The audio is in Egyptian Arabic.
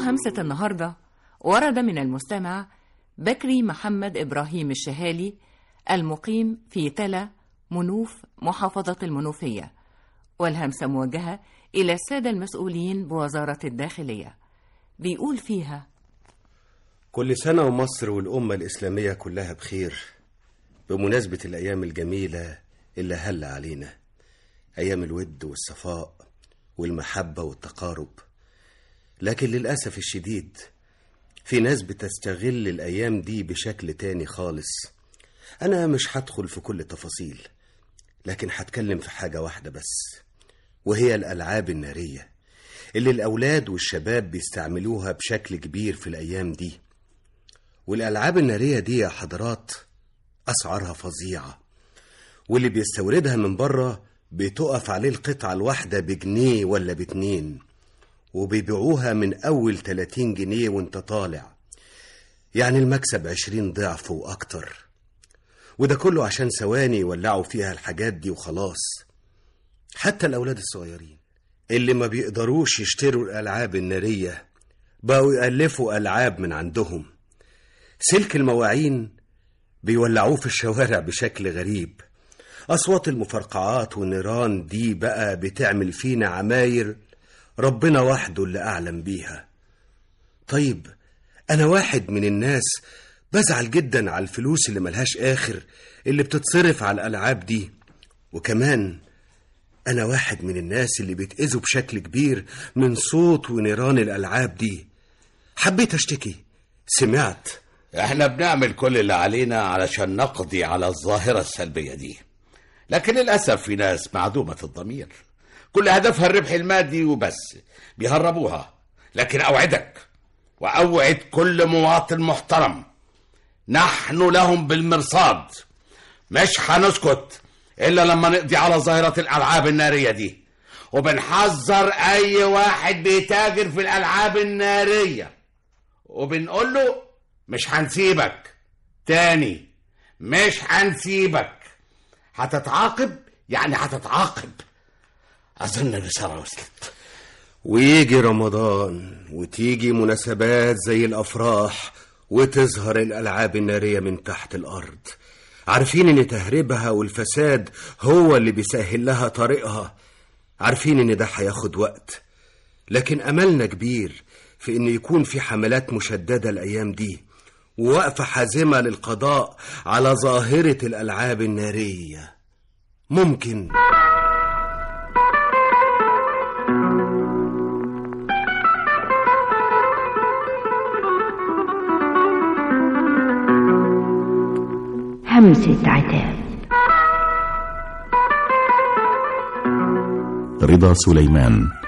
همسة النهاردة ورد من المستمع بكري محمد إبراهيم الشهالي المقيم في تلا منوف محافظة المنوفية والهمسة موجهة إلى السادة المسؤولين بوزارة الداخلية بيقول فيها كل سنة ومصر والأمة الإسلامية كلها بخير بمناسبة الأيام الجميلة اللي هل علينا أيام الود والصفاء والمحبة والتقارب لكن للأسف الشديد في ناس بتستغل الأيام دي بشكل تاني خالص أنا مش هدخل في كل التفاصيل لكن هتكلم في حاجة واحدة بس وهي الألعاب النارية اللي الأولاد والشباب بيستعملوها بشكل كبير في الأيام دي والألعاب النارية دي يا حضرات أسعارها فظيعة واللي بيستوردها من بره بتقف عليه القطعة الواحدة بجنيه ولا باتنين وبيبيعوها من أول 30 جنيه وانت طالع يعني المكسب 20 ضعف وأكتر وده كله عشان ثواني يولعوا فيها الحاجات دي وخلاص حتى الأولاد الصغيرين اللي ما بيقدروش يشتروا الألعاب النارية بقوا يألفوا ألعاب من عندهم سلك المواعين بيولعوه في الشوارع بشكل غريب أصوات المفرقعات والنيران دي بقى بتعمل فينا عماير ربنا وحده اللي أعلم بيها طيب أنا واحد من الناس بزعل جدا على الفلوس اللي ملهاش آخر اللي بتتصرف على الألعاب دي وكمان أنا واحد من الناس اللي بيتأذوا بشكل كبير من صوت ونيران الألعاب دي حبيت أشتكي سمعت احنا بنعمل كل اللي علينا علشان نقضي على الظاهرة السلبية دي لكن للأسف في ناس معدومة الضمير كل هدفها الربح المادي وبس بيهربوها لكن أوعدك وأوعد كل مواطن محترم نحن لهم بالمرصاد مش هنسكت إلا لما نقضي على ظاهرة الألعاب النارية دي وبنحذر أي واحد بيتاجر في الألعاب النارية وبنقول له مش هنسيبك تاني مش هنسيبك هتتعاقب يعني هتتعاقب أظن الرسالة وصلت ويجي رمضان وتيجي مناسبات زي الأفراح وتظهر الألعاب النارية من تحت الأرض عارفين إن تهريبها والفساد هو اللي بيسهل لها طريقها عارفين إن ده هياخد وقت لكن أملنا كبير في إن يكون في حملات مشددة الأيام دي ووقفة حازمة للقضاء على ظاهرة الألعاب النارية ممكن همسة عتاب رضا سليمان